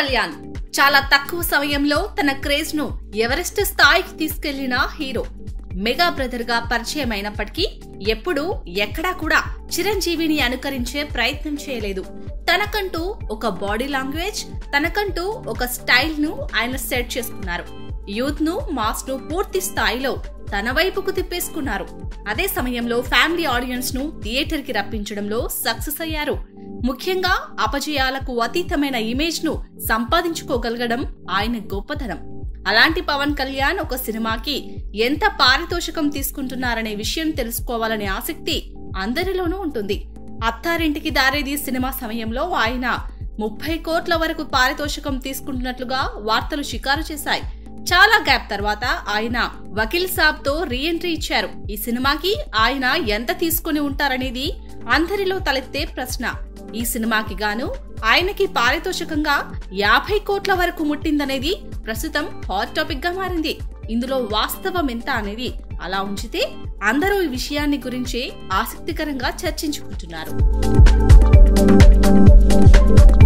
కళ్యాణ్ చాలా తక్కువ సమయంలో తన క్రేజ్ ను ఎవరెస్ట్ స్థాయికి తీసుకెళ్లిన హీరో మెగా బ్రదర్ గా పరిచయం అయినప్పటికీ ఎప్పుడూ ఎక్కడా కూడా చిరంజీవిని అనుకరించే ప్రయత్నం చేయలేదు తనకంటూ ఒక బాడీ లాంగ్వేజ్ తనకంటూ ఒక స్టైల్ ను ఆయన సెట్ చేసుకున్నారు యూత్ ను మాస్ ను పూర్తి స్థాయిలో తన వైపుకు తిప్పేసుకున్నారు అదే సమయంలో ఫ్యామిలీ ఆడియన్స్ ను థియేటర్ కి రప్పించడంలో సక్సెస్ అయ్యారు ముఖ్యంగా అపజయాలకు అతీతమైన ఇమేజ్ ను సంపాదించుకోగలగడం ఆయన గొప్పతనం అలాంటి పవన్ కళ్యాణ్ ఒక సినిమాకి ఎంత పారితోషికం తీసుకుంటున్నారనే విషయం తెలుసుకోవాలనే ఆసక్తి అందరిలోనూ ఉంటుంది అత్తారింటికి దారేది సినిమా సమయంలో ఆయన ముప్పై కోట్ల వరకు పారితోషికం తీసుకుంటున్నట్లుగా వార్తలు షికారు చేశాయి చాలా గ్యాప్ తర్వాత ఆయన వకీల్ సాబ్ తో రీఎంట్రీ ఇచ్చారు ఈ సినిమాకి ఆయన ఎంత తీసుకుని ఉంటారనేది అందరిలో తలెత్తే ప్రశ్న ఈ సినిమాకి గాను ఆయనకి పారితోషికంగా యాభై కోట్ల వరకు ముట్టిందనేది ప్రస్తుతం హాట్ టాపిక్ గా మారింది ఇందులో వాస్తవం ఎంత అనేది అలా ఉంచితే అందరూ ఈ విషయాన్ని గురించి ఆసక్తికరంగా చర్చించుకుంటున్నారు